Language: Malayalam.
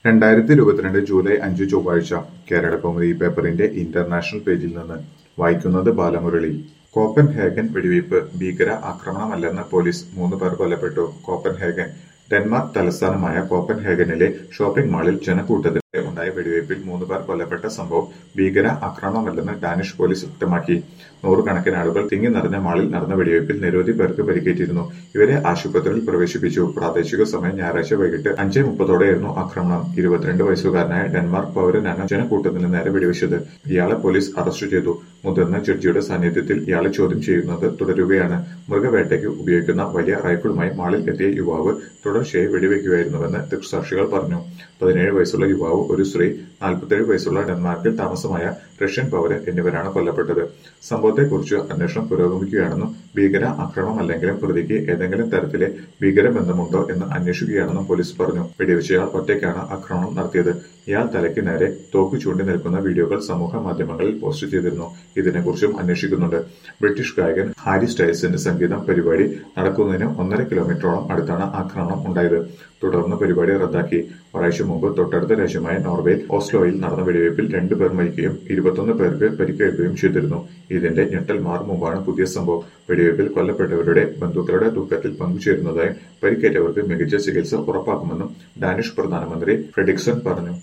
രണ്ടായിരത്തി ഇരുപത്തിരണ്ട് ജൂലൈ അഞ്ച് ചൊവ്വാഴ്ച കേരളകൗമുദി പേപ്പറിന്റെ ഇന്റർനാഷണൽ പേജിൽ നിന്ന് വായിക്കുന്നത് ബാലമുരളി കോപ്പൻഹേഗൻ വെടിവയ്പ് ഭീകര ആക്രമണമല്ലെന്ന് പോലീസ് മൂന്ന് പേർ കൊല്ലപ്പെട്ടു കോപ്പൻഹേഗൻ ഡെൻമാർക്ക് തലസ്ഥാനമായ കോപ്പൻഹേഗനിലെ ഷോപ്പിംഗ് മാളിൽ ജനക്കൂട്ടത്തിൽ ഉണ്ടായ വെടിവയ്പിൽ മൂന്ന് പേർ കൊല്ലപ്പെട്ട സംഭവം ഭീകര ആക്രമണമല്ലെന്ന് ഡാനിഷ് പോലീസ് വ്യക്തമാക്കി നൂറുകണക്കിന് ആളുകൾ തിങ്ങി നിറഞ്ഞ മാളിൽ നടന്ന വെടിവയ്പിൽ നിരവധി പേർക്ക് പരിക്കേറ്റിരുന്നു ഇവരെ ആശുപത്രിയിൽ പ്രവേശിപ്പിച്ചു പ്രാദേശിക സമയം ഞായറാഴ്ച വൈകിട്ട് അഞ്ചേ മുപ്പതോടെയായിരുന്നു ആക്രമണം ഇരുപത്തിരണ്ട് വയസ്സുകാരനായ ഡെൻമാർക്ക് പൗരനാണ് ജനക്കൂട്ടത്തിന് നേരെ വെടിവെച്ചത് ഇയാളെ പോലീസ് അറസ്റ്റ് ചെയ്തു മുതിർന്ന ജഡ്ജിയുടെ സാന്നിധ്യത്തിൽ ഇയാളെ ചോദ്യം ചെയ്യുന്നത് തുടരുകയാണ് മൃഗവേട്ടയ്ക്ക് ഉപയോഗിക്കുന്ന വലിയ റൈഫിളുമായി മാളിൽ എത്തിയ യുവാവ് തുടർച്ചയായി വെടിവെക്കുകയായിരുന്നുവെന്ന് ദൃക്സാക്ഷികൾ പറഞ്ഞു പതിനേഴ് വയസ്സുള്ള യുവാവ് ഒരു സ്ത്രീ നാൽപ്പത്തേഴ് വയസ്സുള്ള ഡെൻമാർക്കിൽ താമസമായ റഷ്യൻ പൗരൻ എന്നിവരാണ് കൊല്ലപ്പെട്ടത് സംഭവത്തെക്കുറിച്ച് അന്വേഷണം പുരോഗമിക്കുകയാണെന്നും ഭീകര ആക്രമണമല്ലെങ്കിലും പ്രതിക്ക് ഏതെങ്കിലും തരത്തിലെ ഭീകരബന്ധമുണ്ടോ എന്ന് അന്വേഷിക്കുകയാണെന്നും പോലീസ് പറഞ്ഞു വെടിവെച്ചയാൾ ഒറ്റയ്ക്കാണ് ആക്രമണം നടത്തിയത് ഇയാൾ തലയ്ക്ക് നേരെ തോക്ക് ചൂണ്ടി നിൽക്കുന്ന വീഡിയോകൾ സമൂഹ മാധ്യമങ്ങളിൽ പോസ്റ്റ് ചെയ്തിരുന്നു ഇതിനെക്കുറിച്ചും അന്വേഷിക്കുന്നുണ്ട് ബ്രിട്ടീഷ് ഗായകൻ ഹാരി സ്റ്റൈൽസിന്റെ സംഗീതം പരിപാടി നടക്കുന്നതിന് ഒന്നര കിലോമീറ്ററോളം അടുത്താണ് ആക്രമണം ഉണ്ടായത് തുടർന്ന് പരിപാടി റദ്ദാക്കി ഒരാഴ്ച മുമ്പ് തൊട്ടടുത്ത രാജ്യമായ നോർവേയിൽ ഓസ്ലോയിൽ നടന്ന വെടിവയ്പിൽ രണ്ടു പേർ മരിക്കുകയും ഇരുപത്തൊന്ന് പേർക്ക് പരിക്കേൽക്കുകയും ചെയ്തിരുന്നു ഇതിന്റെ ഞെട്ടൽ മാറും മുമ്പാണ് പുതിയ സംഭവം വെടിവയ്പിൽ കൊല്ലപ്പെട്ടവരുടെ ബന്ധുക്കളുടെ ദുഃഖത്തിൽ പങ്കുചേരുന്നതായും പരിക്കേറ്റവർക്ക് മികച്ച ചികിത്സ ഉറപ്പാക്കുമെന്നും ഡാനിഷ് പ്രധാനമന്ത്രി ഫ്രെഡിക്സൺ പറഞ്ഞു